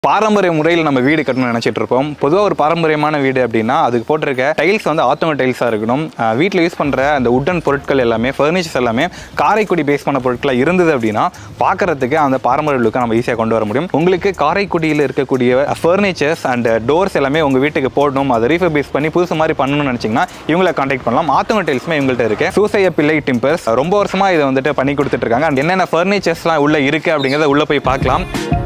பாரம்பரிய முறையில் நம்ம வீடு கட்டணும்னு நினச்சிட்டு இருப்போம் பொதுவாக ஒரு பாரம்பரியமான வீடு அப்படின்னா அதுக்கு போட்டிருக்க டைல்ஸ் வந்து ஆத்தோங்க டைல்ஸாக இருக்கணும் வீட்டில் யூஸ் பண்ணுற அந்த உட்டன் பொருட்கள் எல்லாமே ஃபர்னிச்சர்ஸ் எல்லாமே காரைக்குடி பேஸ் பண்ண பொருட்களாக இருந்தது அப்படின்னா பார்க்கறதுக்கு அந்த பாரம்பரிய லுக்கை நம்ம ஈஸியாக கொண்டு வர முடியும் உங்களுக்கு காரைக்குடியில் இருக்கக்கூடிய ஃபர்னிச்சர்ஸ் அண்ட் டோர்ஸ் எல்லாமே உங்கள் வீட்டுக்கு போடணும் அதை ரீஃபர் பேஸ் பண்ணி புதுசு மாதிரி பண்ணணும்னு நினச்சிங்கன்னா இவங்களை காண்டாக்ட் பண்ணலாம் ஆத்தோங்க டைல்ஸுமே இவங்கள்ட்ட இருக்கு சூசைய பிள்ளை டிம்பர்ஸ் ரொம்ப வருஷமா இதை வந்துட்டு பண்ணி கொடுத்துட்டு இருக்காங்க And என்னென்ன ஃபர்னிச்சர்ஸ்லாம் உள்ள இருக்கு அப்படிங்கிறத உள்ள போய் பார்க்கலாம்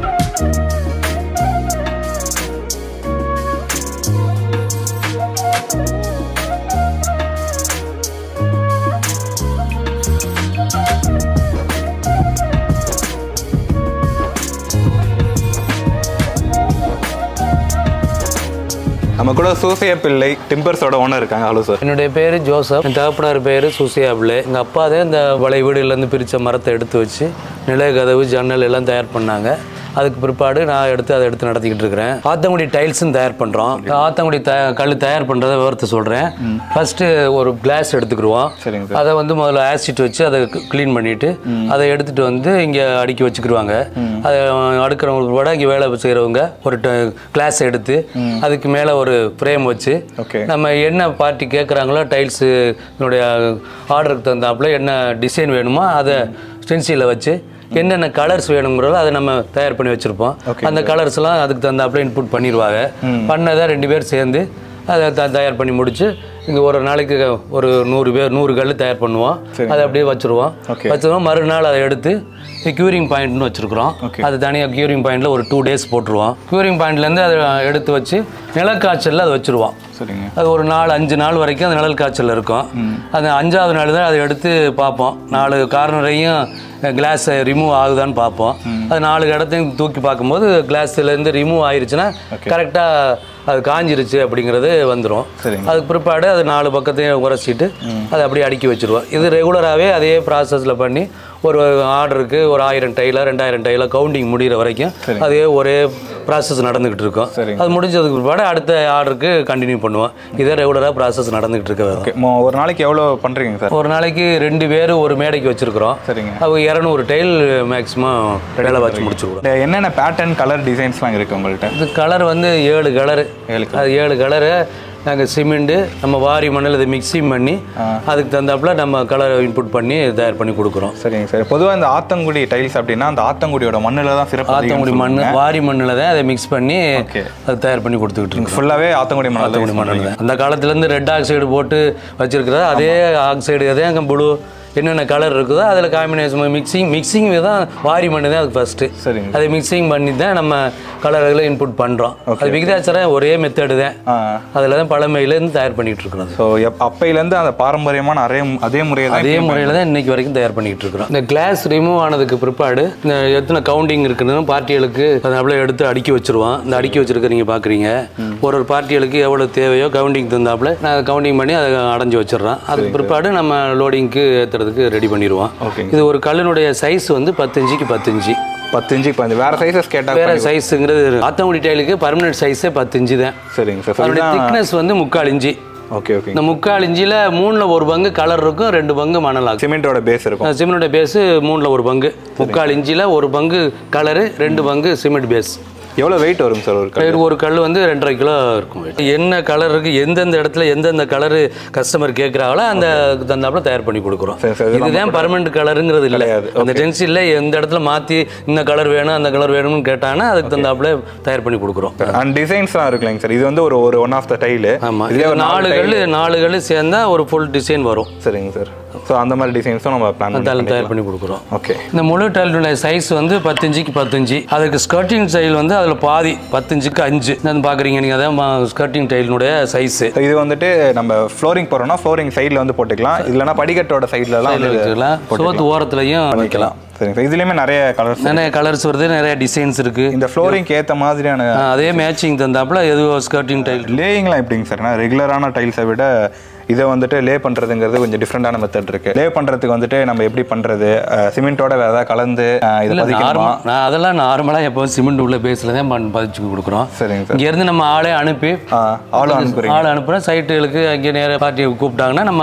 நம்ம கூட சூசைய பிள்ளை டிம்பர்ஸோட ஓனர் இருக்காங்க ஹலோ சார் என்னுடைய பேர் ஜோசப் என் தகப்பனார் பேர் சுசியாபிளே எங்கள் அப்பா தான் இந்த பழைய வீடுலேருந்து பிரித்த மரத்தை எடுத்து வச்சு நிலை கதவு ஜன்னல் எல்லாம் தயார் பண்ணாங்க அதுக்கு பிற்பாடு நான் எடுத்து அதை எடுத்து நடத்திக்கிட்டு இருக்கிறேன் ஆத்தங்குடி டைல்ஸும் தயார் பண்ணுறோம் ஆத்தங்குடி த கல் தயார் பண்ணுறத விவரத்தை சொல்கிறேன் ஃபஸ்ட்டு ஒரு கிளாஸ் எடுத்துக்கிடுவோம் சரிங்க சார் அதை வந்து முதல்ல ஆசிட் வச்சு அதை க்ளீன் பண்ணிட்டு அதை எடுத்துட்டு வந்து இங்கே அடுக்கி வச்சுக்கிடுவாங்க அதை அடுக்கிறவங்களுக்கு கூட இங்கே வேலை செய்கிறவங்க ஒரு கிளாஸ் எடுத்து அதுக்கு மேலே ஒரு ஃப்ரேம் வச்சு ஓகே நம்ம என்ன பார்ட்டி கேட்குறாங்களோ டைல்ஸு என்னுடைய ஆர்டருக்கு தகுந்தாப்புல என்ன டிசைன் வேணுமோ அதை ஸ்டென்சிலில் வச்சு என்னென்ன கலர்ஸ் வேணுங்கிறதோ அதை நம்ம தயார் பண்ணி வச்சுருப்போம் அந்த கலர்ஸ்லாம் அதுக்கு தகுந்தாப்புல இன்புட் பண்ணிடுவாங்க பண்ணதை ரெண்டு பேர் சேர்ந்து அதை த தயார் பண்ணி முடிச்சு இங்கே ஒரு நாளைக்கு ஒரு நூறு பேர் நூறு கல் தயார் பண்ணுவோம் அதை அப்படியே வச்சுருவோம் Okay. வச்சுருவோம் மறுநாள் அதை எடுத்து க்யூரிங் பாயிண்ட்னு வச்சுருக்குறோம் Okay. அது தனியாக க்யூரிங் பாயிண்டில் ஒரு டூ டேஸ் போட்டுருவோம் க்யூரிங் பாயிண்ட்லேருந்து அதை எடுத்து வச்சு நிலக்காய்ச்சலில் அதை வச்சுருவோம் சரிங்க அது ஒரு நாலு அஞ்சு நாள் வரைக்கும் அந்த நிழல் காய்ச்சல் இருக்கும் அந்த அஞ்சாவது நாள் தான் அதை எடுத்து பார்ப்போம் நாலு கார்னரையும் கிளாஸ் ரிமூவ் ஆகுதான்னு பார்ப்போம் அது நாலு இடத்தையும் தூக்கி பார்க்கும்போது கிளாஸ்லேருந்து ரிமூவ் ஆயிருச்சுன்னா கரெக்டாக அது காஞ்சிருச்சு அப்படிங்கிறது வந்துடும் சரிங்க. அதுக்கு பிற்பாடு அது நாலு பக்கத்தையும் உரைச்சிட்டு அதை அப்படியே அடுக்கி வச்சுருவோம் இது ரெகுலராகவே அதே ப்ராசஸில் பண்ணி ஒரு ஆர்டருக்கு ஒரு ஆயிரம் டைல ரெண்டாயிரம் டைல கவுண்டிங் முடிகிற வரைக்கும் அதே ஒரே ப்ராசஸ் நடந்துக்கிட்டு இருக்கும் சரிங்க. அது முடிஞ்சதுக்கு பிற்பாடு அடுத்த ஆர்டருக்கு கண்டினியூ பண்ணுவோம் இதே ரெகுலராக ப்ராசஸ் நடந்துகிட்டு இருக்க ஓகே மொ- ஒரு நாளைக்கு எவ்வளோ பண்ணுறீங்க சார் ஒரு நாளைக்கு ரெண்டு பேர் ஒரு மேடைக்கு வச்சுருக்குறோம் சரிங்க அவங்க இரநூறு டைல் மேக்ஸிமம் வேலை வச்சு முடிச்சுருக்குறோம் இந்த என்னென்ன பேட்டர்ன் கலர் டிசைன்ஸ்லாம் இருக்கு உங்கள்கிட்ட இது கலர் வந்து ஏழு கலரு ஏழு அது ஏழு கலரு நாங்கள் சிமெண்ட்டு நம்ம வாரி மண்ணில் இதை மிக்சிங் பண்ணி அதுக்கு தகுந்தாப்புல நம்ம கலர் இன்புட் பண்ணி தயார் பண்ணி கொடுக்குறோம் சரிங்க சார் பொதுவாக இந்த ஆத்தங்குடி டைல்ஸ் அப்படின்னா அந்த ஆத்தங்குடியோட மண்ணில் தான் சிறப்பு ஆத்தங்குடி மண் வாரி மண்ணில் தான் அதை மிக்ஸ் பண்ணி Okay. அது தயார் பண்ணி கொடுத்துக்கிட்டு இருக்கோம் ஃபுல்லாகவே ஆத்தங்குடி மணல் ஆத்தங்குடி மண்ணில் தான் அந்த காலத்துலேருந்து ரெட் ஆக்சைடு போட்டு வச்சிருக்கிற அதே ஆக்சைடு அதே அங்கே ப்ளூ என்னென்ன கலர் இருக்குதோ அதில் காம்பினேஷன் மிக்சிங் மிக்சிங் தான் வாரி மண்ணு தான் அது ஃபஸ்ட்டு சரிங்க அதை மிக்சிங் பண்ணி தான் நம்ம கலர்களை இன்புட் பண்ணுறோம் அது விகிதாச்சாரம் ஒரே மெத்தடு தான் ஆ அதில் தான் பழமையிலேருந்து தயார் பண்ணிகிட்டு இருக்கிறோம் ஸோ அப்பையிலேருந்து அந்த பாரம்பரியமான அதே அதே முறையை தான் அதே முறையில் தான் இன்னைக்கு வரைக்கும் தயார் பண்ணிட்டு இருக்கிறோம் இந்த கிளாஸ் ரிமூவ் ஆனதுக்கு பிற்பாடு இந்த எத்தனை கவுண்டிங் இருக்குன்னு பார்ட்டிகளுக்கு அதை எடுத்து அடுக்கி வச்சிருவோம் இந்த அடுக்கி வச்சிருக்க நீங்கள் பார்க்குறீங்க ஒரு ஒரு பார்ட்டிகளுக்கு எவ்வளோ தேவையோ கவுண்டிங் தந்தாப்புல நான் கவுண்டிங் பண்ணி அதை அடைஞ்சு வச்சிடுறோம் அதுக்கு பிற்பாடு நம்ம லோடிங்க்கு ஏற்றுறதுக்கு ரெடி பண்ணிடுவோம் ஓகேங்க இது ஒரு கல்லினுடைய சைஸ் வந்து பத்து இன்ச்சுக்கு பத்து இன்ச்சு பத்து இன்ச்சுக்கு பதினஞ்சு வேறு சைஸஸ் கேட்டால் வேற சைஸுங்கிறது ஆத்தங்குடி டைலுக்கு பர்மனெண்ட் சைஸே பத்து இன்ச்சு தான் சரிங்க சார் அதனுடைய திக்னஸ் வந்து முக்கால் இன்ச்சு ஓகே ஓகே இந்த முக்கால் இன்ச்சில் மூணில் ஒரு பங்கு கலர் இருக்கும் ரெண்டு பங்கு மணல் ஆகும் சிமெண்ட்டோட பேஸ் இருக்கும் சிமெண்டோட பேஸு மூணில் ஒரு பங்கு முக்கால் இன்ச்சில் ஒரு பங்கு கலரு ரெண்டு பங்கு சிமெண்ட் பேஸ் எவ்வளோ வெயிட் வரும் சார் ஒரு கல் ஒரு கல் வந்து ரெண்டரை கிலோ இருக்கும் weight. என்ன கலர் இருக்கு எந்தெந்த இடத்துல எந்தெந்த கலரு கஸ்டமர் கேட்குறாங்களோ அந்த தந்தாப்புல தயார் பண்ணி கொடுக்குறோம் சரி, சரி. இதுதான் பர்மனெண்ட் கலருங்கிறது இல்லை கிடையாது. அந்த டென்சில் எந்த இடத்துல மாற்றி இந்த கலர் வேணும் அந்த கலர் வேணும்னு கேட்டாங்கன்னா அதுக்கு தந்தாப்புல தயார் பண்ணி கொடுக்குறோம் அண்ட் டிசைன்ஸ்லாம் இருக்குல்லைங்க சார் இது வந்து ஒரு ஒரு ஒன் ஆஃப் த டைலு ஆமாம் இதுல ஒரு நாலு கல் நாலு கல் சேர்ந்தா ஒரு ஃபுல் டிசைன் வரும் சரிங்க சார் ஸோ அந்த மாதிரி டிசைன்ஸும் நம்ம பிளான் அதில் தயார் பண்ணி கொடுக்குறோம் ஓகே இந்த முழு டைலுடைய சைஸ் வந்து பத்து இன்ச்சுக்கு பத்து இன்ச்சு அதுக்கு ஸ்கர்ட்டிங் டைல் வந்து அதில் பாதி பத்து இன்ச்சுக்கு அஞ்சு நான் பார்க்குறீங்க நீங்கள் அதான் ஸ்கர்ட்டிங் டைலினுடைய சைஸு இது வந்துட்டு நம்ம ஃப்ளோரிங் போறோம்னா ஃப்ளோரிங் சைடில் வந்து போட்டுக்கலாம் இல்லைன்னா படிக்கட்டோட சைட்லலாம் வந்து வச்சுக்கலாம் சோத்து ஓரத்துலையும் வைக்கலாம் வைக்கலாம் சரிங்க சார் இதுலேயுமே நிறைய கலர்ஸ் நிறைய கலர்ஸ் வருது நிறைய டிசைன்ஸ் இருக்கு இந்த ஃப்ளோரிங்க்கு ஏற்ற மாதிரியான ஆ, அதே மேட்சிங் தந்தாப்புல எதுவும் ஸ்கர்ட்டிங் டைல் லேயிங்லாம் எப்படிங்க சார் ரெகுலரான டைல்ஸை விட இதை வந்துட்டு லே பண்ணுறதுங்கிறது கொஞ்சம் டிஃப்ரெண்டான மெத்தட் இருக்கு லே பண்ணுறதுக்கு வந்துட்டு நம்ம எப்படி பண்ணுறது சிமெண்ட்டோட வேற ஏதாவது கலந்து அஹ், இதை பதிக்கணுமா நார்மல் நான் அதெல்லாம் நார்மலாக எப்போ சிமெண்ட் உள்ள பேஸில் தான் பண்ணி பதிச்சு கொடுக்குறோம் சரிங்க சார் இங்கேருந்து நம்ம ஆளே அனுப்பி ஆளும் அனுப்புறீங்க ஆள் அனுப்புகிறோம் சைட்டுகளுக்கு அங்கே நேர பார்ட்டியை கூப்பிட்டாங்கன்னா நம்ம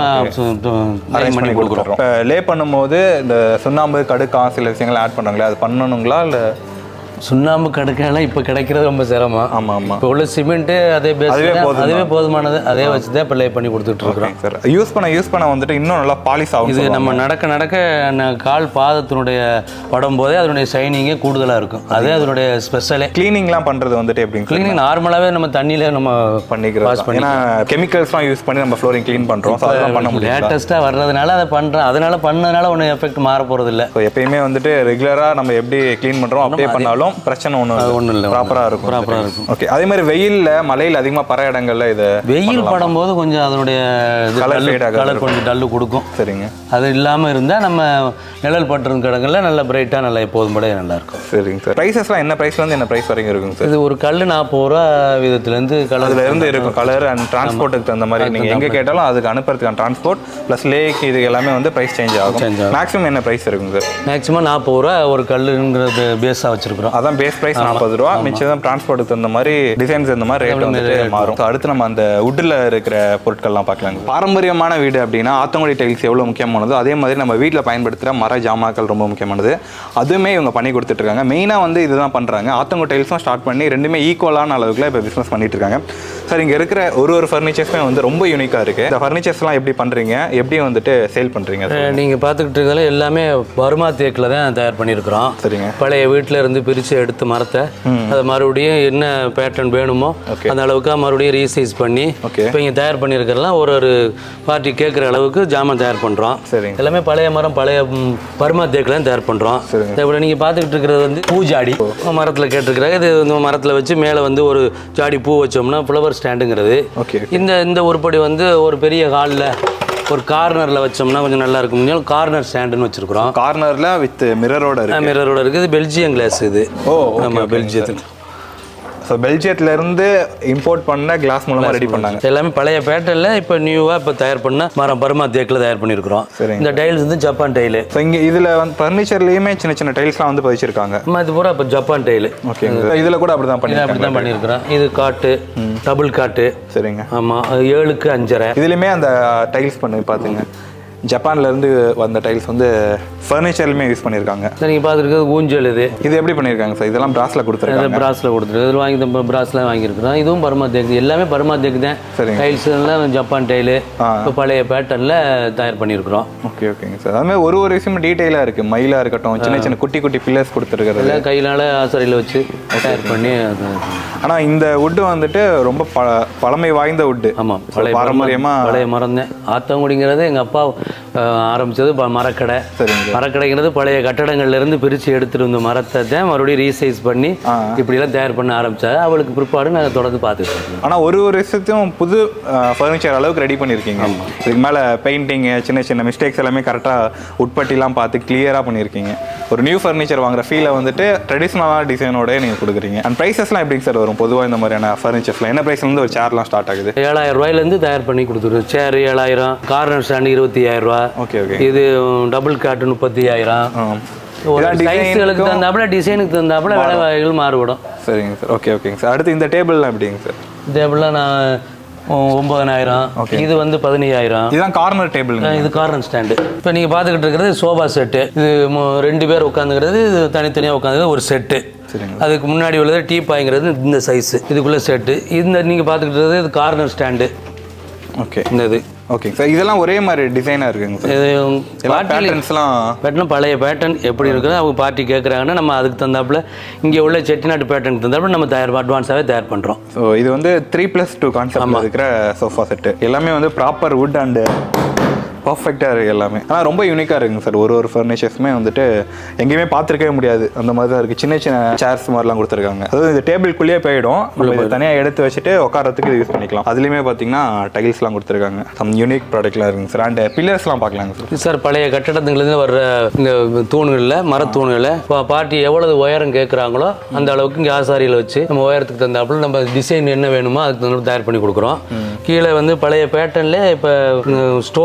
அரேஞ்ச் பண்ணி கொடுக்குறோம் இப்போ லே பண்ணும்போது இந்த சுண்ணாம்பு கடுக்கா சில விஷயங்கள் ஆட் பண்ணுறாங்களே அது பண்ணணுங்களா இல்லை சுண்ணாம்பு கிடைக்கலாம் இப்போ கிடைக்கிறது ரொம்ப சிரமம் ஆமாம் ஆமாம் இப்போ உள்ள சிமெண்ட்டு அதே பேஸ் அதுவே போதும் அதுவே போதுமானது அதே வச்சு தான் இப்போ லே பண்ணி கொடுத்துட்டு இருக்கிறோம் சார் யூஸ் பண்ண யூஸ் பண்ண வந்துட்டு இன்னும் நல்லா பாலிஷ் ஆகும் இது நம்ம நடக்க நடக்க ந- கால் பாதத்தினுடைய படும் போதே அதனுடைய ஷைனிங்கே கூடுதலாக இருக்கும் அதே அதனுடைய ஸ்பெஷலே க்ளீனிங்லாம் பண்ணுறது வந்துட்டு எப்படிங்க சார் கிளீனிங் நார்மலாகவே நம்ம தண்ணியில நம்ம பண்ணிக்கிறது தான். ஏன்னா கெமிக்கல்ஸ்லாம் யூஸ் பண்ணி நம்ம ஃப்ளோரிங் க்ளீன் பண்ணுறோம் ஸோ அதெல்லாம் பண்ண முடியாது லேட்டஸ்ட்டாக வர்றதுனால அதை பண்ணுறேன் அதனால பண்ணதுனால ஒன்றும் எஃபெக்ட் மாற போகிறது இல்லை ஸோ எப்பயுமே வந்துட்டு ரெகுலராக நம்ம எப்படி க்ளீன் பண்ணுறோம் அப்படியே பண்ணாலும் பிரச்சனை ஒன்றும் ஒண்ணும் இல்ல, ப்ராப்பராக இருக்கும் ப்ராப்பராக இருக்கும் ஓகே அதே மாதிரி வெயில்ல மலையில் அதிகமாக பற இடங்கள்ல இது வெயில் படும்போது கொஞ்சம் அதனுடைய Colour fade ஆகாது கலர் கொஞ்சம் டல்லு கொடுக்கும் சரிங்க அது இல்லாமல் இருந்தால் நம்ம நிழல் பட்டிருக்க இடங்கள்ல நல்ல பிரைட்டாக நல்லா எப்போதும் கூட நல்லா இருக்கும் சரிங்க சார் ப்ரைஸஸ்லாம் என்ன ப்ரைஸ்லேருந்து என்ன ப்ரைஸ் வரைக்கும் இருக்குங்க சார் இது ஒரு கல் நாற்பது ரூபா விதத்துலேருந்து கலர் அதுல இருந்து இருக்கும் கலர் அண்ட் டிரான்ஸ்போர்ட்டுக்கு தகுந்த மாதிரி நீங்க எங்க கேட்டாலும் அதுக்கு அனுப்புறதுக்கான டிரான்ஸ்போர்ட் ப்ளஸ் லேக் இது எல்லாமே வந்து பிரைஸ் சேஞ்ச் ஆகும் Change ஆகும். மேக்ஸிமம் என்ன பிரைஸ் இருக்குங்க சார் மேக்ஸிமம் நாற்பது ரூபா ஒரு கல்லுங்கிற பேஸாக வச்சுருக்குறோம் அதான் பேஸ் பிரைஸ் நாற்பது ரூபா மிச்சம் டிரான்ஸ்போர்ட்டுக்கு தகுந்த மாதிரி டிசைன்ஸ் இந்த மாதிரி ரேட் வந்துட்டு மாறும் So, அடுத்து நம்ம அந்த வுட்டில் இருக்கிற பொருட்கள்லாம் பார்க்கலாங்க பாரம்பரியமான வீடு அப்படின்னா ஆத்தங்குடி டைல்ஸ் எவ்வளோ முக்கியமானதோ அதே மாதிரி நம்ம வீட்டில் பயன்படுத்துகிற மர ஜாமாக்கள் ரொம்ப முக்கியமானது அதுவுமே இவங்க பண்ணி கொடுத்துட்டு இருக்காங்க மெயினாக வந்து இதுதான் பண்ணுறாங்க ஆத்தங்குடி டைல்ஸும் ஸ்டார்ட் பண்ணி ரெண்டுமே ஈக்குவலான அளவுக்குலாம் இப்போ பிஸ்னஸ் பண்ணிட்டு இருக்காங்க சார் இங்கே இருக்கிற ஒரு ஒரு ஃபர்னிச்சர்ஸுமே வந்து ரொம்ப யூனிக்காக இருக்குது இந்த ஃபர்னிச்சர்ஸ்லாம் எப்படி பண்ணுறீங்க எப்படி வந்துட்டு சேல் பண்ணுறீங்க நீங்கள் பார்த்துக்கிட்டு இருக்கிறதுல எல்லாமே பர்மா தேக்கில் தான் தயார் பண்ணியிருக்கிறோம் சரிங்க பழைய வீட்டில் இருந்து பிரித்து எடுத்து மரத்தை அதை மறுபடியும் என்ன பேட்டர்ன் வேணுமோ அந்த அளவுக்கு மறுபடியும் ரீசைஸ் பண்ணி Okay. இப்போ இங்கே தயார் பண்ணியிருக்கிறதுலாம் ஒரு ஒரு பார்ட்டி கேட்குற அளவுக்கு ஜாமான் தயார் பண்ணுறோம் சரிங்க எல்லாமே பழைய மரம் பழைய ம், பர்மா தேக்கில் தான் தயார் பண்ணுறோம் சரிங்க. இப்போ நீங்கள் பார்த்துக்கிட்டு இருக்கிறது வந்து பூஜாடி மரத்தில் கேட்டிருக்கிறாங்க இது இந்த மரத்தில் வச்சு மேலே வந்து ஒரு ஜாடி பூ வச்சோம்னா ஃப்ளவர் ஸ்டாண்டுங்கிறது ஓகே இந்த இந்த உருப்படி வந்து ஒரு பெரிய ஹாலில் ஒரு கார்னரில் வச்சோம்னா கொஞ்சம் நல்லா இருக்கும் கார்னர் ஸ்டாண்டுன்னு வச்சுருக்குறோம் கார்னரில் வித் மிரரோட இருக்கு மிரரோட இருக்குது பெல்ஜியம் கிளாஸ் இது ஓ நம்ம பெல்ஜியத்தில் ஸோ பெல்ஜியத்துல இருந்து இம்போர்ட் பண்ண கிளாஸ் மூலமா ரெடி பண்ணாங்க எல்லாமே பழைய பேட்டர்ல இப்போ நியூவாக இப்போ தயார் பண்ண மரம் பர்மா தேக்கில் தயார் பண்ணியிருக்கிறோம் சரிங்க. இந்த டைல்ஸ் வந்து ஜப்பான் டைலு ஸோ இங்க இதுல வந்து ஃபர்னிச்சர்லயுமே சின்ன சின்ன டைல்ஸ்லாம் வந்து பதிச்சிருக்காங்க நம்ம இது பூரா இப்போ ஜப்பான் டைலு ஓகேங்க இதுல கூட அப்படிதான் இது அப்படி பண்ணிருக்காங்க தான் பண்ணியிருக்கிறோம் இது காட்டு டபுள் காட்டு சரிங்க ஆமாம் ஏழுக்கு அஞ்சரை இதுலயுமே அந்த டைல்ஸ் பண்ணி பாத்துங்க ஜப்பான்ல இருந்து வந்த டைல்ஸ் வந்து ஃபர்னிச்சர்லயுமே யூஸ் பண்ணிருக்காங்க சரி நீங்கள் பார்த்துருக்கிறது ஊஞ்சல் இது இது எப்படி பண்ணிருக்காங்க சார் இதெல்லாம் பிராஸ்ல கொடுத்துருக்காங்க பிராஸில் கொடுத்துருக்கு இதில் வாங்கி இந்த பிராஸ்லாம் வாங்கியிருக்கிறோம் இதுவும் பர்மா தேக்கு எல்லாமே பர்மா தேக்கு தான் சரிங்க. டைல்ஸ் எல்லாம் ஜப்பான் டைலு ஆ. இப்போ பழைய பேட்டர்னில் தயார் பண்ணியிருக்கிறோம் ஓகே ஓகேங்க சார் அதுமாதிரி ஒரு ஒரு விஷயமும் டீட்டெயிலா இருக்கு மயிலா இருக்கட்டும் சின்ன சின்ன குட்டி குட்டி பில்லர்ஸ் கொடுத்துருக்கிறது எல்லாம் கையினால ஆசரையில் வச்சு தயார் பண்ணி அது ஆனா இந்த வுட்டு வந்துட்டு ரொம்ப ப- பழமை வாய்ந்த வுட்டு ஆமாம் பழைய பாரம்பரியமா மரம், பழைய மரம் தான் ஆத்தங்குடிங்கிறது எங்கள் அப்பா அஹ், ஆரம்பிச்சது ப- மரக்கடை சரிங்க. மரக்கடைங்கிறது பழைய கட்டடங்கள்ல இருந்து பிரித்து எடுத்துட்டு வந்த மரத்தை தான் மறுபடியும் ரீசைஸ் பண்ணி இப்படிலாம் தயார் பண்ண ஆரம்பிச்சாரு அவளுக்கு பிற்பாடு நாங்கள் தொடர்ந்து பார்த்துட்டு இருக்கோம் ஆனா ஒரு ஒரு விஷயத்தையும் புது ஃபர்னிச்சர் அளவுக்கு ரெடி பண்ணியிருக்கீங்க இதுக்கு மேல பெயிண்டிங் சின்ன சின்ன மிஸ்டேக்ஸ் எல்லாமே கரெக்டாக உட்பட்டிலாம் பார்த்து கிளியரா பண்ணியிருக்கீங்க ஒரு நியூ ஃபர்னிச்சர் வாங்குற ஃபீலை வந்துட்டு ட்ரெடிஷ்னலான டிசைனோட நீங்க கொடுக்குறீங்க அண்ட் ப்ரைஸஸ்லாம் எப்படிங்க சார் வரும் பொதுவாக இந்த மாதிரியான ஃபர்னிச்சர்ஸ்லாம் என்ன ப்ரைஸ்லேருந்து ஒரு சேர்லாம் ஸ்டார்ட் ஆகுது ஏழாயிரம் ரூபாயிலேருந்து தயார் பண்ணி கொடுத்துருவோம் சேர் ஏழாயிரம் கார்னர் ஸ்டாண்டு இருபத்தி ஐயாயிரம் ரூபா ஓகே ஓகே இது டபுள் காட்டு முப்பத்தி ஐயாயிரம் ஒரு இதான் சைஸ்களுக்கு டிசைனுக்கும் தகுந்தாப்புல டிசைனுக்கு தகுந்தாப்புல விலை வகைகள் மாறுபடும் சரிங்க சார் ஓகே ஓகேங்க சார் அடுத்து இந்த டேபிள்லாம் எப்படிங்க சார் டேபிள்லாம் நான் ஒ- ஒன்பதனாயிரம் இது வந்து பதினையாயிரம் இதுதான் கார்னர் டேபிளுங்க இது கார்னர் ஸ்டாண்டு இப்போ நீங்கள் பார்த்துக்கிட்டு இருக்கிறது சோபா செட்டு இது மு- ரெண்டு பேர் உட்காந்துக்கிறது இது தனித்தனியாக உட்காந்துக்கிறது ஒரு செட்டு சரிங்க. அதுக்கு முன்னாடி உள்ளது டீ பாய்ங்கிறது இந்த சைஸு இதுக்குள்ளே செட்டு இந்த நீங்கள் பார்த்துக்கிட்டு இருக்கிறது இது கார்னர் ஸ்டாண்டு ஓகே இந்த இது ஓகேங்க சார் இதெல்லாம் ஒரே மாதிரி டிசைனாக இருக்குங்க சார் இது எல்லாம் பேட்டர்ன்ஸ்லாம் பேட்டர்ன் பழைய பேட்டர்ன் எப்படி இருக்குதோ அவங்க பார்ட்டி கேட்குறாங்கன்னா நம்ம அதுக்கு தகுந்தாப்புல இங்கே உள்ள செட்டிநாட்டு பேட்டர்னுக்கு தகுந்தாப்புல நம்ம தயார் அட்வான்ஸாகவே தயார் பண்ணுறோம் ஸோ இது வந்து த்ரீ ப்ளஸ் டூ கான்செப்ட் இருக்கிற சோஃபா செட்டு எல்லாமே வந்து ப்ராப்பர் வுட் அண்டு பர்ஃபெக்டாக இருக்குது எல்லாமே ஆனால் ரொம்ப யூனிக்காக இருக்குங்க சார் ஒரு ஒரு ஃபர்னிச்சர்ஸுமே வந்துட்டு எங்கேயுமே பார்த்துருக்கவே முடியாது அந்த மாதிரி தான் இருக்குது சின்ன சின்ன சேர்ஸ் மாதிரிலாம் கொடுத்துருக்காங்க அதாவது இந்த டேபிள்குள்ளேயே போயிடும் நம்ம இதை தனியாக எடுத்து வச்சுட்டு உட்காரத்துக்கு இது யூஸ் பண்ணிக்கலாம் அதுலேயுமே பார்த்தீங்கன்னா டைல்ஸ்லாம் கொடுத்துருக்காங்க சம் யூனிக் ப்ராடக்ட்லாம் இருக்குங்க சார் அண்ட் பில்லர்ஸ்லாம் பார்க்கலாங்க சார் சார் பழைய கட்டடத்துலேருந்து வர்ற இந்த தூண்களில் மரத்தூண்களில் இப்போ பார்ட்டி எவ்வளவு உயரம் கேட்குறாங்களோ அந்த அளவுக்கு இங்கே ஆசாரியில் வச்சு நம்ம உயரத்துக்கு தகுந்தாப்புல நம்ம டிசைன் என்ன வேணுமோ அதுக்கு தகுந்த தயார் பண்ணி கொடுக்குறோம் கீழே வந்து பழைய பேட்டர்ன்ல இப்போ ஸ்டோனில் கீழே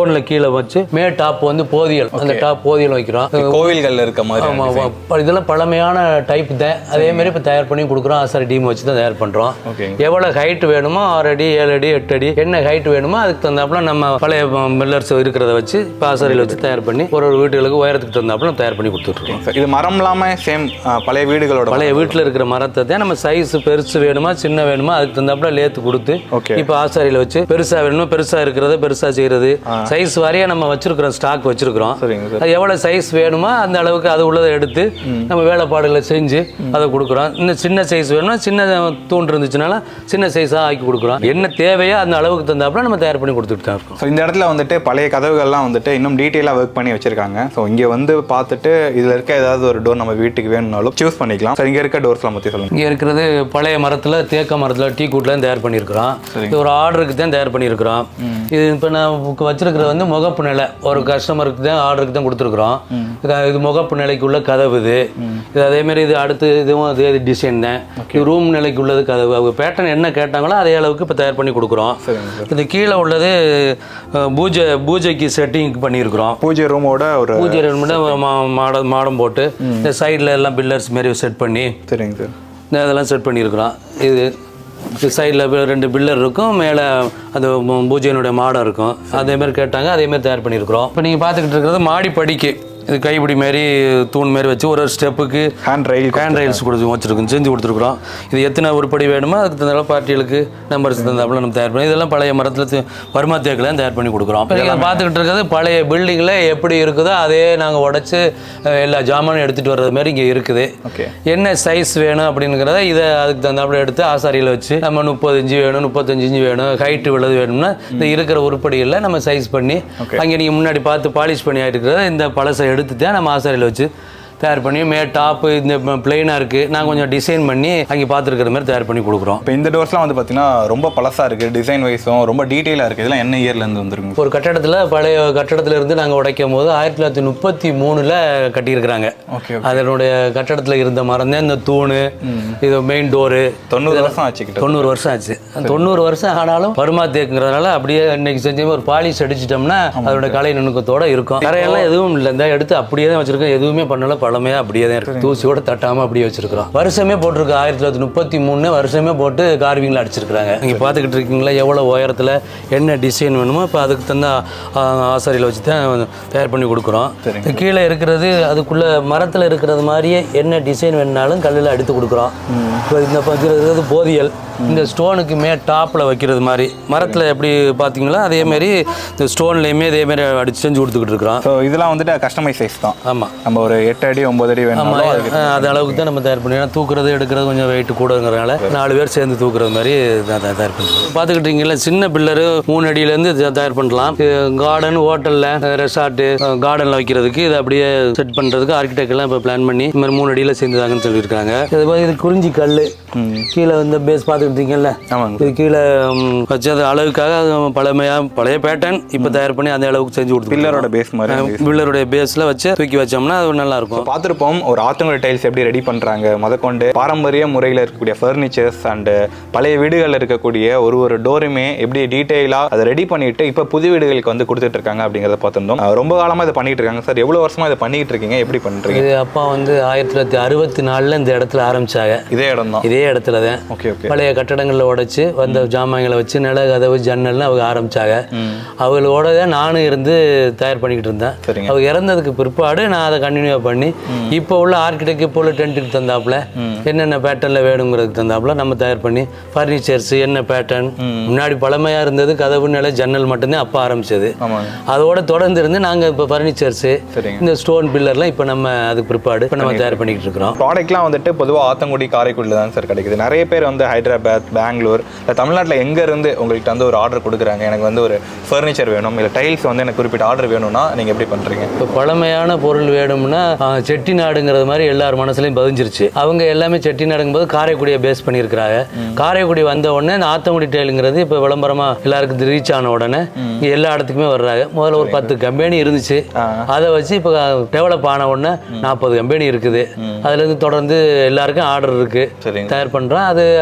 வச்சு மே டாப் வந்து போதியல் அந்த டாப் போதியல் வைக்கிறோம் கோவில்கள்ல இருக்க மாதிரி ஆமா, ஆமா. ப- இதெல்லாம் பழமையான டைப் தான் அதே மாதிரி இப்போ தயார் பண்ணி கொடுக்குறோம் ஆசாரி டீம் வச்சு தான் தயார் பண்ணுறோம் ஓகே எவ்வளோ ஹைட் வேணுமோ ஆறு அடி ஏழு அடி எட்டு அடி என்ன ஹைட் வேணுமோ அதுக்கு தகுந்தாப்புல நம்ம பழைய மில்லர்ஸ் இருக்கிறத வச்சு இப்போ ஆசாரியில் வச்சு தயார் பண்ணி ஒரு ஒரு வீட்டுகளுக்கு உயரத்துக்கு தகுந்தாப்புல தயார் பண்ணி கொடுத்துட்ருக்கோம் இது மரம் இல்லாம சேம் பழைய வீடுகளோட பழைய வீட்டில் இருக்கிற மரத்தை தான் நம்ம சைஸ் பெருசு வேணுமா சின்ன வேணுமா அதுக்கு தகுந்தாப்புல லேத்து கொடுத்து ஓகே இப்போ ஆசாரியில் வச்சு பெருசா வேணுமா பெருசா இருக்கிறத பெருசா செய்யறது சைஸ் வாரியா நம்ம வச்சிருக்கிறோம் ஸ்டாக் வச்சிருக்கிறோம் சரிங்க சார் அது எவ்வளோ சைஸ் வேணுமோ அந்த அளவுக்கு அது உள்ளதை எடுத்து நம்ம வேலைப்பாடுகளை செஞ்சு அதை கொடுக்குறோம் இன்னும் சின்ன சைஸ் வேணும்னா சின்ன தூண்டு இருந்துச்சுனால சின்ன சைஸாக ஆக்கி கொடுக்குறோம் என்ன தேவையோ அந்த அளவுக்கு தந்தாப்புல நம்ம தயார் பண்ணி கொடுத்துட்டு தான் இருக்கோம் ஸோ இந்த இடத்துல வந்துட்டு பழைய கதவுகள்லாம் வந்துட்டு இன்னும் டீட்டெயிலாக ஒர்க் பண்ணி வச்சிருக்காங்க ஸோ இங்கே வந்து பார்த்துட்டு இதில் இருக்க ஏதாவது ஒரு டோர் நம்ம வீட்டுக்கு வேணும்னாலும் சூஸ் பண்ணிக்கலாம் ஸோ இங்கே இருக்க டோர்ஸ்லாம் பற்றி சொல்லுங்கள் இங்கே இருக்கிறது பழைய மரத்தில் தேக்க மரத்தில் டீ கூட்டில் தயார் பண்ணியிருக்கிறோம் இது ஒரு ஆர்டருக்கு தான் தயார் பண்ணியிருக்கிறோம் இது இப்போ நான் உக்கு வச்சிருக்கிறது வந்து முகப்பு நிலை ஒரு கஸ்டமருக்கு தான் ஆர்டருக்கு தான் கொடுத்துருக்குறோம் இது இது முகப்பு நிலைக்கு உள்ள கதவு இது இது அதே மாதிரி இது அடுத்து இதுவும் அதே டிசைன் தான் இது ரூம் நிலைக்கு உள்ளது கதவு அவங்க பேட்டர்ன் என்ன கேட்டாங்களோ அதே அளவுக்கு இப்போ தயார் பண்ணி கொடுக்குறோம் சரிங்க சார் இது கீழே உள்ளது அஹ், பூஜை பூஜைக்கு செட்டிங் பண்ணியிருக்கிறோம் பூஜை ரூமோட ஒரு பூஜை ரெண்டு மட்டும் மாடம் மாடம் போட்டு இந்த சைடில் எல்லாம் பில்லர்ஸ் மாரி செட் பண்ணி சரிங்க சார் இந்த இதெல்லாம் செட் பண்ணியிருக்கிறோம் இது இது சைடில் ரெண்டு பில்லர் இருக்கும் மேலே அந்த பூ- பூஜையினுடைய மாடம் இருக்கும் அதே மாதிரி கேட்டாங்க அதே மாதிரி தயார் பண்ணியிருக்கிறோம் இப்போ நீங்கள் பார்த்துக்கிட்டு இருக்கிறது மாடி படிக்கு இது கைப்பிடி மாரி தூண் மாரி வச்சு ஒரு ஒரு ஸ்டெப்புக்கு ஹேண்ட் ரயில் ஹேண்ட் ரைல்ஸ் கொடுத்து வச்சிருக்கோம் செஞ்சு கொடுத்துருக்குறோம் இது எத்தனை உருப்படி வேணுமோ அதுக்கு தகுந்த பார்ட்டிகளுக்கு நம்பர்ஸ் தந்தாப்புல நம்ம தயார் பண்ணி இதெல்லாம் பழைய மரத்தில் வருமா தேக்கில் தயார் பண்ணி கொடுக்குறோம் இப்போ நீங்கள் பார்த்துக்கிட்டு இருக்கிறது பழைய பில்டிங்கில் எப்படி இருக்குதோ அதே நாங்கள் உடச்சி எல்லா ஜாமானும் எடுத்துகிட்டு வர்றது மாதிரி இங்கே இருக்குது ஓகே என்ன சைஸ் வேணும் அப்படிங்கிறத இதை அதுக்கு தகுந்தாப்புல எடுத்து ஆசாரியில் வச்சு நம்ம முப்பது இன்ச்சு வேணும் முப்பத்தஞ்சு இன்ச்சு வேணும் ஹைட்டு உள்ளது வேணும்னா இந்த இருக்கிற உருப்படிகளில் நம்ம சைஸ் பண்ணி அங்கே நீங்கள் முன்னாடி பார்த்து பாலிஷ் பண்ணி ஆகிருக்கிறத இந்த பழசை எடுத்து தான் நம்ம ஆசாரியில் வச்சு தயார் பண்ணி மே டாப்பு இந்த பிளெயினாக இருக்குது நாங்கள் கொஞ்சம் டிசைன் பண்ணி அங்கே பார்த்துருக்கிற மாதிரி தயார் பண்ணி கொடுக்குறோம் இப்போ இந்த டோர்ஸ்லாம் வந்து பார்த்தீங்கன்னா ரொம்ப பழசாக இருக்குது டிசைன் வைஸும் ரொம்ப டீட்டெயிலாக இருக்குது இதெல்லாம் என்ன இயர்லேருந்து வந்துருங்க ஒரு கட்டடத்தில் பழைய கட்டடத்துல இருந்து நாங்கள் உடைக்கும் போது ஆயிரத்தி தொள்ளாயிரத்தி முப்பத்தி மூணில் கட்டியிருக்கிறாங்க ஓகே அதனுடைய கட்டடத்தில் இருந்த மரம் தான் இந்த தூணு இது மெயின் டோரு தொண்ணூறு வருஷம் ஆச்சுக்கிட்ட தொண்ணூறு வருஷம் ஆச்சு அந்த தொண்ணூறு வருஷம் ஆனாலும் வருமா தேக்குங்கிறதுனால அப்படியே இன்னைக்கு செஞ்சு ஒரு பாலிஷ் அடிச்சிட்டோம்னா அதோட கலை நுணுக்கத்தோட இருக்கும் கரையெல்லாம் எதுவும் இல்லை இந்த எடுத்து அப்படியே தான் வச்சிருக்கோம் எதுவுமே பண்ணல பழமையா அப்படியே தான் இருக்கு தூசியோட தட்டாம அப்படியே வச்சிருக்கிறோம் வருஷமே போட்டிருக்கு ஆயிரத்தி தொள்ளாயிரத்தி முப்பத்தி மூணு வருஷமே போட்டு கார்விங்ல அடிச்சிருக்காங்க நீங்க பார்த்துக்கிட்டு இருக்கீங்களா எவ்வளவு உயரத்துல என்ன டிசைன் வேணுமோ இப்போ அதுக்கு தந்த ஆசாரியில் வச்சு தான் தயார் பண்ணி கொடுக்குறோம் சரிங்க. கீழே இருக்கிறது அதுக்குள்ள மரத்துல இருக்கிறது மாதிரியே என்ன டிசைன் வேணுனாலும் கல்லில் அடித்து கொடுக்குறோம் இப்போ இந்த பக்கம் இருக்கிறது போதியல் இந்த ஸ்டோனுக்கு மே டாப்பில் வைக்கிறது மாதிரி மரத்தில் எப்படி பார்த்தீங்களா அதே மாதிரி இந்த ஸ்டோன்லேயுமே இதே மாதிரி அடிச்சு செஞ்சு கொடுத்துக்கிட்டு இருக்கிறோம் ஸோ இதெல்லாம் வந்துட்டு கஸ்டமைஸ் சைஸ் தான் ஆமாம் நம்ம ஒரு எட்டு அடி ஒம்பது அடி வேணும்னாலும் அதுக்கு அது அளவுக்கு தான் நம்ம தயார் பண்ணி ஏன்னா தூக்குறது எடுக்கிறது கொஞ்சம் வெயிட் கூடங்கிறனால நாலு பேர் சேர்ந்து தூக்குறது மாதிரி தான் தயா- தயார் பண்ணுறோம் பார்த்துக்கிட்டீங்களா சின்ன பில்லரு மூணு அடியிலேருந்து தயார் பண்ணலாம் கார்டன் ஹோட்டலில் ரெசார்ட்டு கார்டனில் வைக்கிறதுக்கு இது அப்படியே செட் பண்ணுறதுக்கு ஆர்கிடெக்ட் எல்லாம் இப்போ பிளான் பண்ணி இந்த மாதிரி மூணு அடியில் சேர்ந்துதாங்கன்னு சொல்லியிருக்காங்க இது மாதிரி இது குறிஞ்சி கல் கீழே வந்து பேஸ் பார்த்துக்கிட்டீங்கல்ல ஆமாங்க இது கீழே ம், வச்சு அது அளவுக்காக அது பழமையாக பழைய பேட்டர்ன் இப்போ தயார் பண்ணி அந்த அளவுக்கு செஞ்சு கொடுத்து பில்லரோட பேஸ் மாதிரி பில்லருடைய பேஸில் வச்சு தூக்கி வச்சோம்னா அது நல்லா இருக்கும் பார்த்துருப்போம் ஒரு ஆத்தங்குடி டைல்ஸ் எப்படி ரெடி பண்ணுறாங்க முதற்கொண்டு பாரம்பரிய முறையில் இருக்கக்கூடிய ஃபர்னிச்சர்ஸ் அண்டு பழைய வீடுகளில் இருக்கக்கூடிய ஒரு ஒரு டோருமே எப்படி டீட்டெயிலாக அதை ரெடி பண்ணிட்டு இப்போ புது வீடுகளுக்கு வந்து கொடுத்துட்டு இருக்காங்க அப்படிங்கிறத பார்த்துருந்தோம் அஹ் ரொம்ப காலமாக இதை பண்ணிட்டு இருக்காங்க சார் எவ்வளோ வருஷமா இதை பண்ணிட்டு இருக்கீங்க எப்படி பண்ணுறீங்க இது அப்பா வந்து ஆயிரத்தி தொள்ளாயிரத்தி அறுபத்தி நாலில் இந்த இடத்துல ஆரம்பிச்சாங்க இதே இடம் தான் இதே இடத்துல தான் ஓகே ஓகே பழைய கட்டடங்களில் உடைச்சு வந்த ஜாமான்களை வச்சு நில கதவு ஜன்னல்னு அவங்க ஆரம்பிச்சாங்க அவங்களோட தான் நானும் இருந்து தயார் பண்ணிக்கிட்டு இருந்தேன் சரிங்க. அவங்க இறந்ததுக்கு பிற்பாடு நான் அதை கண்டினியூ பண்ணி இப்போ உள்ள ஆர்கிடெக்ட் இப்போ உள்ள டென்ட்டுக்கு தந்தாப்புல என்னென்ன பேட்டர்னில் வேணுங்கிறதுக்கு தந்தாப்புல நம்ம தயார் பண்ணி ஃபர்னிச்சர்ஸ் என்ன பேட்டர்ன் முன்னாடி பழமையாக இருந்தது கதவு நிலை ஜன்னல் மட்டும்தான் அப்போ ஆரம்பிச்சது ஆமாங்க அதோட தொடர்ந்து இருந்து நாங்கள் இப்போ ஃபர்னிச்சர்ஸு சரிங்க இந்த ஸ்டோன் பில்லர்லாம் இப்போ நம்ம அதுக்கு பிற்பாடு இப்போ நம்ம தயார் பண்ணிக்கிட்டு இருக்கிறோம் ப்ராடக்ட்லாம் வந்துட்டு பொதுவாக ஆத்தங்குடி காரைக்குடியில் தான் சார் கிடைக்குது நிறைய பேர் வந்து ஹைதராபாத் பெங்களூர் இல்லை தமிழ்நாட்டில் எங்கே இருந்து உங்கள்கிட்ட வந்து ஒரு ஆர்டர் கொடுக்குறாங்க எனக்கு வந்து ஒரு ஃபர்னிச்சர் வேணும் இல்லை டைல்ஸ் வந்து எனக்கு குறிப்பிட்ட ஆர்டர் வேணும்னா நீங்கள் எப்படி பண்ணுறீங்க இப்போ பழமையான பொருள் வேணும்னா ஆ, செட்டிநாடுங்கிறது மாதிரி எல்லார் மனசுலையும் பதிஞ்சிருச்சு அவங்க எல்லாமே செட்டிநாடுங்கும் போது காரைக்குடியை பேஸ் பண்ணியிருக்கிறாங்க காரைக்குடி வந்த உடனே இந்த ஆத்தங்குடி டெயிலுங்கிறது இப்போ விளம்பரமாக எல்லாருக்கும் ரீச் ஆன உடனே இங்கே எல்லா இடத்துக்குமே வர்றாங்க முதல்ல ஒரு பத்து கம்பெனி இருந்துச்சு அதை வச்சு இப்போ டெவலப் ஆன உடனே நாற்பது கம்பெனி இருக்குது அதுலேருந்து தொடர்ந்து எல்லாருக்கும் ஆர்டர் இருக்கு சரிங்க தயார் பண்ணுறோம் அது ஒரு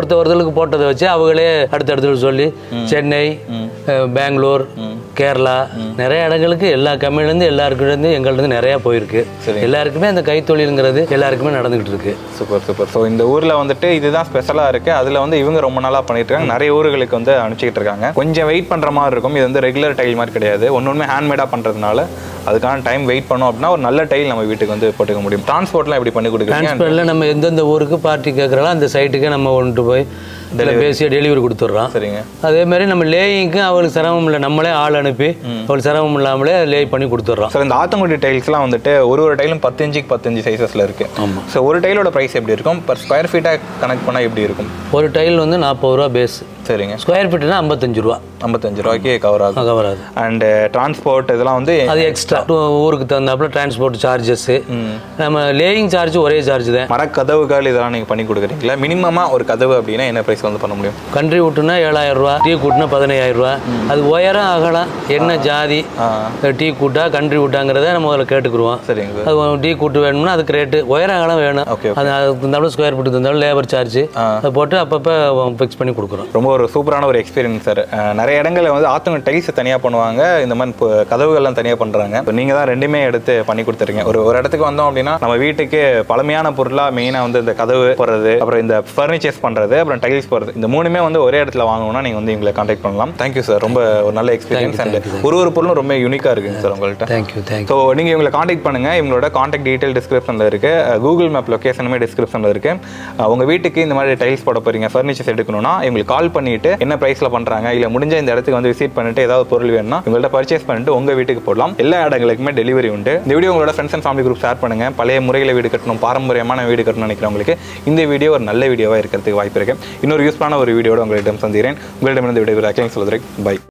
ஒருத்தர் ஒருத்தருக்கு போட்டதை வச்சு அவங்களே அடுத்தடுத்து சொல்லி சென்னை அஹ், பெங்களூர் கேரளா நிறைய இடங்களுக்கு எல்லா கம்பெனிலேருந்து எல்லாருக்கிட்டேருந்து எங்கள்கிட்ட நிறையா போயிருக்கு எல்லாருக்குமே அந்த கைத்தொழிலுங்கிறது எல்லாருக்குமே நடந்துகிட்டு இருக்கு சூப்பர் சூப்பர் ஸோ இந்த ஊரில் வந்துட்டு இதுதான் ஸ்பெஷலாக இருக்குது அதில் வந்து இவங்க ரொம்ப நாளாக பண்ணிட்டு இருக்காங்க நிறைய ஊர்களுக்கு வந்து அனுப்பிச்சிட்டு இருக்காங்க கொஞ்சம் வெயிட் பண்ணுற மாதிரி இருக்கும் இது வந்து ரெகுலர் டைல் மாதிரி கிடையாது ஒன்று ஒன்றுமே ஹேண்ட்மேடாக பண்ணுறதுனால அதுக்கான டைம் வெயிட் பண்ணோம் அப்படின்னா ஒரு நல்ல டைல் நம்ம வீட்டுக்கு வந்து போட்டுக்க முடியும் டிரான்ஸ்போர்ட்லாம் எப்படி பண்ணி கொடுக்குறீங்க டிரான்ஸ்போர்ட்டில் நம்ம எந்தெந்த ஊருக்கு பார்ட்டி கேட்குறாலும் அந்த சைட்டுக்கு நம்ம கொண்டு போய் இதில் பேசி டெலிவரி கொடுத்துட்றோம் சரிங்க அதே மாதிரி நம்ம லேயிங்க்கு அவளுக்கு சிரமம் இல்லை நம்மளே ஆள் அனுப்பி அவளுக்கு சிரமம் இல்லாமலே லே பண்ணி கொடுத்துட்றோம் ஸோ இந்த ஆத்தங்குடி டைல்ஸ்லாம் வந்துட்டு ஒரு ஒரு டைலும் பத்தஞ்சுக்கு பத்தஞ்சு சைஸஸில் இருக்குது ஆமா. ஸோ ஒரு டைலோட ப்ரைஸ் எப்படி இருக்கும் பர் ஸ்கொயர் ஃபீட்டாக கனெக்ட் பண்ணால் எப்படி இருக்கும் ஒரு டைல் வந்து நாற்பது ரூபா பேஸ் சரிங்க ஸ்கொயர் ஃபீட்னா ஐம்பத்தஞ்சு ரூபா ஐம்பத்தஞ்சு ரூபாய்க்கு கவர் ஆகும் அது வராது அண்ட் டிரான்ஸ்போர்ட் இதெல்லாம் வந்து அது எக்ஸ்ட்ரா ஊருக்கு தகுந்தாப்புல டிரான்ஸ்போர்ட் சார்ஜஸ் நம்ம லேயிங் சார்ஜ் ஒரே சார்ஜ் தான் மரக்கதவுகள் இதெல்லாம் நீங்கள் பண்ணி கொடுக்குறீங்களா மினிமமாக ஒரு கதவு அப்படின்னா என்ன ப்ரைஸ் வந்து பண்ண முடியும் கண்ட்ரி விட்டுனா ஏழாயிரம் ரூபா டீ கூட்டுனா பதினையாயிரம் ரூபா அது உயரம் அகலம் என்ன ஜாதி டீ கூட்டா கண்ட்ரி விட்டாங்கிறத நம்ம முதல்ல கேட்டுக்குருவோம் சரிங்க சார் அது டீ கூட்டு வேணும்னா அதுக்கு ரேட்டு உயரம் அகலம் வேணும் Okay, அது அதுக்கு தந்தாலும் ஸ்கொயர் ஃபீட் தந்தாலும் லேபர் சார்ஜ் அதை போட்டு அப்பப்போ ஃபிக்ஸ் பண்ணி கொடுக்குறோம் ரொம்ப ஒரு சூப்பரான ஒரு எக்ஸ்பீரியன்ஸ் சார் நிறைய இடங்களில் வந்து ஆத்தங்க டைல்ஸ் தனியாக பண்ணுவாங்க இந்த மாதிரி இப்போ கதவுகள்லாம் தனியாக பண்ணுறாங்க இப்போ நீங்கள் தான் ரெண்டுமே எடுத்து பண்ணி கொடுத்துருங்க ஒரு ஒரு இடத்துக்கு வந்தோம் அப்படின்னா நம்ம வீட்டுக்கு பழமையான பொருளாக மெயினாக வந்து இந்த கதவு போடுறது அப்புறம் இந்த ஃபர்னிச்சர்ஸ் பண்ணுறது அப்புறம் டைல்ஸ் போடுறது இந்த மூணுமே வந்து ஒரே இடத்துல வாங்கணும்னா நீங்கள் வந்து எங்களை காண்டாக்ட் பண்ணலாம் தேங்க்யூ சார் ரொம்ப ஒரு நல்ல எக்ஸ்பீரியன்ஸ் அண்ட் ஒரு ஒரு பொருளும் ரொம்ப யூனிக்காக இருக்குங்க சார் உங்கள்கிட்ட தேங்க்யூ தேங்க்யூ ஸோ நீங்கள் இவங்களை காண்டாக்ட் பண்ணுங்கள் இவங்களோட காண்டாக்ட் டீட்டெயில் டிஸ்கிரிப்ஷனில் இருக்குது கூகுள் மேப் லொக்கேஷனுமே டிஸ்கிரிப்ஷனில் இருக்குது உங்கள் வீட்டுக்கு இந்த மாதிரி டைல்ஸ் போட போகிறீங்க ஃபர்னிச்சர்ஸ் எடுக்கணும்னா இவங்களுக்கு கால் பண்ணிட்டு என்ன ப்ரைஸில் பண்ணுறாங்க இல்லை முடிஞ்ச இந்த இடத்துக்கு வந்து விசிட் பண்ணிட்டு ஏதாவது பொருள் வேணும்னா இவங்கள்ட்ட பர்ச்சேஸ் பண்ணிட்டு உங்கள் வீட்டுக்கு போடலாம் எல்லா இடங்களுக்குமே டெலிவரி உண்டு இந்த வீடியோ உங்களோட friends and family group share பண்ணுங்கள் பழைய முறையில் வீடு கட்டணும் பாரம்பரியமான வீடு கட்டணும் நினைக்கிறவங்களுக்கு இந்த வீடியோ ஒரு நல்ல வீடியோவாக இருக்கிறதுக்கு வாய்ப்பு இருக்கு இன்னொரு யூஸ்ஃபுல்லான ஒரு வீடியோட உங்களிடம் சந்திக்கிறேன் உங்களிடமிருந்து விடைபெற சொல்லுறேன் பை